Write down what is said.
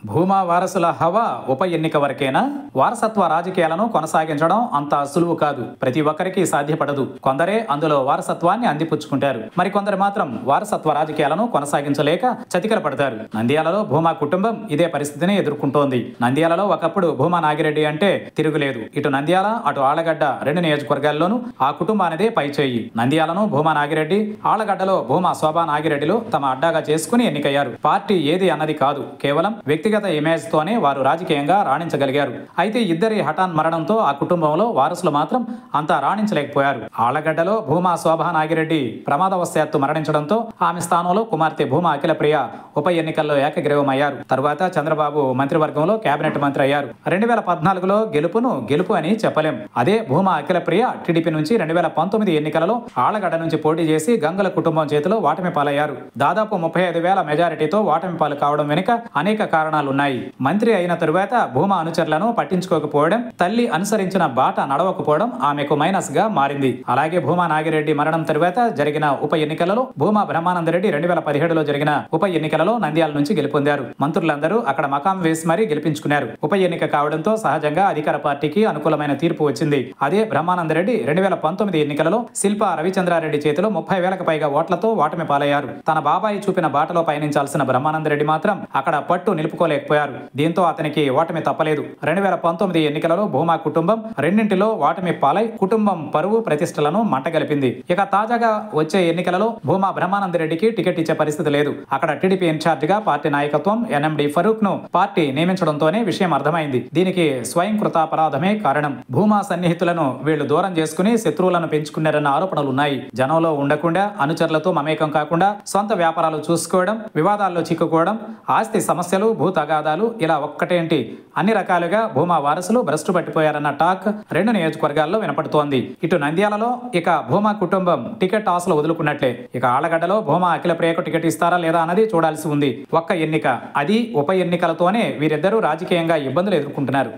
భూమా వారసుల హవా ఉప ఎన్నిక వరకేనా వారసత్వ రాజకీయాలను కొనసాగించడం అంత సులువు కాదు ప్రతి ఒక్కరికి సాధ్యపడదు కొందరే అందులో వారసత్వాన్ని అందిపుచ్చుకుంటారు మరికొందరు మాత్రం వారసత్వ రాజకీయాలను కొనసాగించలేక చతికిల పడతారు నంద్యాలలో భూమా కుటుంబం ఇదే పరిస్థితిని ఎదుర్కొంటోంది నంద్యాలలో ఒకప్పుడు భూమా నాగిరెడ్డి అంటే తిరుగులేదు ఇటు నంద్యాల అటు ఆళ్లగడ్డ రెండు నియోజకవర్గాల్లోనూ ఆ కుటుంబానిదే పైచేయి నంద్యాలను భూమా నాగిరెడ్డి ఆళ్లగడ్డలో భూమా శోభా నాగిరెడ్డిలు తమ అడ్డాగా చేసుకుని ఎన్నికయ్యారు పార్టీ ఏది అన్నది కాదు కేవలం వ్యక్తిగత ఇమేజ్ తోనే వారు రాజకీయంగా రాణించగలిగారు అయితే ఇద్దరి హఠాన్ మరణంతో ఆ కుటుంబంలో వారసులు మాత్రం అంతా రాణించలేకపోయారు ఆళ్లగడ్డలో భూమా శోభా నాగిరెడ్డి ప్రమాదవశాత్తు మరణించడంతో ఆమె స్థానంలో కుమార్తె భూమా అఖిల ప్రియ ఉప ఎన్నికల్లో ఏకగ్రీవమయ్యారు తరువాత చంద్రబాబు మంత్రివర్గంలో కేబినెట్ మంత్రి అయ్యారు రెండు వేల పద్నాలుగులో గెలుపును గెలుపు అని చెప్పలేం అదే భూమా అఖిల ప్రియ టీడీపీ నుంచి రెండు వేల పంతొమ్మిది ఎన్నికలలో ఆళ్లగడ్డ నుంచి పోటీ చేసి గంగల కుటుంబం చేతిలో ఓటమి పాలయ్యారు దాదాపు ముప్పై ఐదు వేల మెజారిటీతో ఓటమి పాలు కావడం వెనుక అనేక కారణాలున్నాయి మంత్రి అయిన తరువాత భూమా అనుచరులను పట్టించుకోకపోవడం తల్లి అనుసరించిన బాట నడవకపోవడం ఆమెకు మైనస్ గా మారింది అలాగే భూమా నాగిరెడ్డి మరణం తరువాత జరిగిన ఉప ఎన్నికలలో భూమా బ్రహ్మానందరెడ్డి రెండు వేల పదిహేడులో జరిగిన ఉప ఎన్నికలలో నంద్యాల నుంచి గెలుపొందారు మంత్రులందరూ అక్కడ మకాం వేసి మరీ గెలిపించుకున్నారు ఉప ఎన్నిక కావడంతో సహజంగా అధికార పార్టీకి అనుకూలమైన తీర్పు వచ్చింది అదే బ్రహ్మానందరెడ్డి రెండు వేల పంతొమ్మిది ఎన్నికలలో శిల్ప రవిచంద్రారెడ్డి చేతిలో ముప్పై వేలకు పైగా ఓట్లతో ఓటమి పాలయ్యారు తన బాబాయి చూపిన బాటలో పయనించాల్సిన బ్రహ్మానందరెడ్డి మాత్రం అక్కడ పట్టు నిలుపుకోలేకపోయారు దీంతో అతనికి ఓటమి తప్పలేదు రెండు వేల పంతొమ్మిది ఎన్నికలలో భూమా కుటుంబం రెండింటిలో ఓటమి పాలై కుటుంబం పరువు ప్రతిష్టలను మంటగలిపింది ఇక తాజాగా వచ్చే ఎన్నికలలో భూమా బ్రహ్మానందరెడ్డికి టికెట్ ఇచ్చే పరిస్థితి లేదు అక్కడ టీడీపీ ఇన్ఛార్జ్ గా పార్టీ నాయకత్వం ఎన్ఎండి ఫరూక్ ను పార్టీ నియమించడంతోనే విషయం అర్థమైంది దీనికి స్వయం కృతాపరాధమే కారణం భూమా సన్నిహితులను వీళ్లు దూరం చేసుకుని శత్రువులను పెంచుకున్నారన్న ఆరోపణలు ఉన్నాయి జనంలో ఉండకుండా అనుచరులతో మమేకం కాకుండా సొంత వ్యాపారాలు చూసుకోవడం వివాదాల్లో చిక్కుకోవడం ఆస్తి సమస్యలు భూ తగాదాలు ఇలా ఒక్కటేంటి అన్ని రకాలుగా భూమా వారసులు భ్రష్టు పట్టిపోయారన్న టాక్ రెండు నియోజకవర్గాల్లో వినపడుతోంది ఇటు నంద్యాలలో ఇక భూమా కుటుంబం టికెట్ ఆశలు వదులుకున్నట్లే ఇక ఆళ్లగడ్డలో భూమా అఖిల ప్రియకు టికెట్ ఇస్తారా లేదా అన్నది చూడాల్సి ఉంది ఒక్క ఎన్నిక అది ఉప ఎన్నికలతోనే వీరిద్దరూ రాజకీయంగా ఇబ్బందులు ఎదుర్కొంటున్నారు